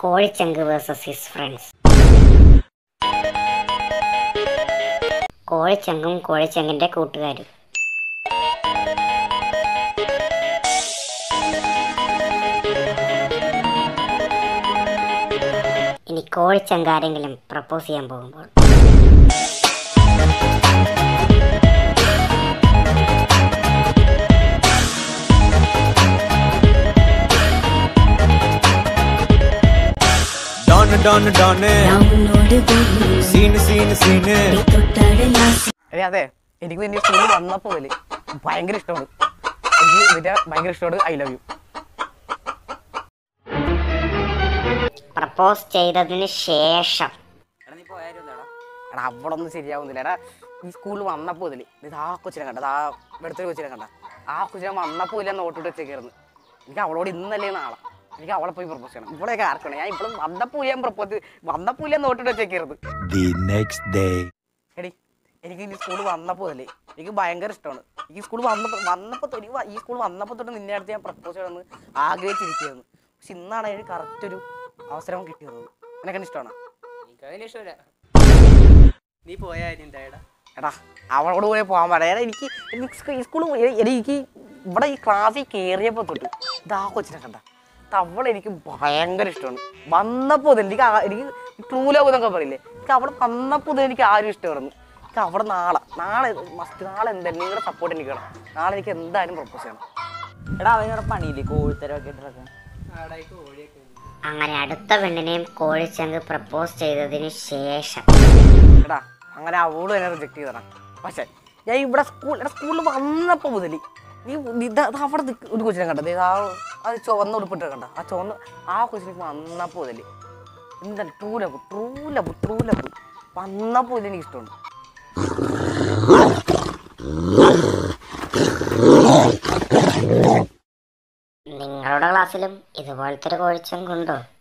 കോഴിച്ചങ്ക് versus his friends കോഴിച്ചങ്കും കോഴിച്ചങ്കിന്റെ കൂട്ടുകാരും ഇനി കോഴിച്ചങ്കാരെങ്കിലും പ്രപ്പോസ് ചെയ്യാൻ പോകുമ്പോൾ ഡോണ് ഡോണ് ഡോണ് സീന് സീന് സീന് അതെ അതെ എനിക്ക് നിന്റെ സ്കൂളിൽ വന്നപ്പോ മുതല് ഭയങ്കര ഇഷ്ടമാണ് എനിക്ക് നിന്റെ ഭയങ്കര ഇഷ്ടമാണ് ഐ ലവ് യു പ്രപ്പോസ് ചെയ്തതിന് ശേഷം എടാ അവിടെ ഒന്നും ശരിയാവുന്നില്ല എടാ ഈ സ്കൂളിൽ വന്നപ്പോ മുതല് ഇത് ആ കൊച്ചിനെ കണ്ട ആ വെടുത്തൊരു കൊച്ചിനെ കണ്ട ആ കൊച്ചിനെ വന്നപ്പോ ഇല്ല നോട്ടിട്ട് വെച്ചേക്കായിരുന്നു എനിക്ക് അവളോട് ഇന്നല്ലേ നാളെ എനിക്ക് അവളെ പോയി പ്രപ്പോസ് ചെയ്യണം ഇവിടെയൊക്കെ ആർക്കണം ഞാൻ ഇപ്പോഴും വന്നപ്പോ ഞാൻ പ്രപ്പോസ് വന്നപ്പോ ഇല്ല നോട്ടിട്ട് വെച്ചേക്കായിരുന്നു ദി നെക്സ്റ്റ് ഡേ എടി എനിക്ക് ഈ സ്കൂൾ വന്നപ്പോൾ അല്ലേ എനിക്ക് ഭയങ്കര ഇഷ്ടമാണ് ഈ സ്കൂൾ വന്നപ്പോൾ വന്നപ്പോൾ തൊട്ട് എനിക്ക് വ- ഈ സ്കൂൾ വന്നപ്പോൾ തൊട്ട് നിന്നെ അടുത്ത് ഞാൻ പ്രപ്പോസ് ചെയ്യണമെന്ന് ആഗ്രഹിച്ചിരിക്കുകയായിരുന്നു പക്ഷെ ഇന്നാണ് എനിക്ക് കറക്റ്റ് ഒരു അവസരം കിട്ടിയത് എനക്ക് ഇഷ്ടമാണ് എനിക്കതിന് ഇഷ്ടമില്ല നീ പോയാലും എന്തായടാ എടാ അവളോട് പോയി പോകാൻ പറയാം എടാ എനിക്ക് എനിക്ക് സ്കൂ- ഈ സ്കൂൾ എനിക്ക് ഇവിടെ ഈ ക്ലാസ്സിൽ കയറിയപ്പോൾ തൊട്ട് ഇതാ കൊച്ചിനെ കണ്ട ഇത് അവളെ എനിക്ക് ഭയങ്കര ഇഷ്ടമാണ് വന്നപ്പോൾ മുതൽ എനിക്ക് ആ- എനിക്ക് ട്രൂ ലവ് എന്നൊക്കെ പറയില്ലേ എനിക്ക് അവളെ വന്നപ്പോൾ മുതൽ എനിക്ക് ആരും ഇഷ്ടമായിരുന്നു എനിക്ക് അവിടെ നാളെ നാളെ മസ്റ്റ് നാളെ എന്തായാലും നിങ്ങളുടെ സപ്പോർട്ട് എനിക്ക് വേണം നാളെ എനിക്ക് എന്തായാലും പ്രപ്പോസ് ചെയ്യണം എടാ അവനോട് പണിയില്ലേ കോഴിത്തരമൊക്കെ ഇട്ടിറക്കാൻ ആടായിക്ക് കോഴിയൊക്കെ ഉണ്ട്. അങ്ങനെ അടുത്ത പെണ്ണിനെയും കോഴിച്ചങ്ക് പ്രപ്പോസ് ചെയ്തതിന് ശേഷം എടാ അങ്ങനെ അവള് എന്നെ റിജക്ട് ചെയ്തടാ പക്ഷേ ഞാൻ ഇവിടെ സ്കൂൾ എടാ സ്കൂളിൽ വന്നപ്പോൾ മുതൽ നീ നീ ദാ- ദാ അവിടെ നിക്ക് ഒരു കൊച്ചിനെ കണ്ടത് ആ അത് ചുവന്ന ഉടുപ്പിട്ട് കണ്ട ആ ചുവന്ന ആ കൊച്ചിനെ വന്നപ്പോൾ മുതൽ എന്താണ് true love true love true love വന്നപ്പോൾ ഇത് എനിക്ക് ഇഷ്ടമുണ്ട് നിങ്ങളുടെ ക്ലാസ്സിലും ഇതുപോലത്തെ ഒരു കോഴിച്ചങ്കുണ്ടോ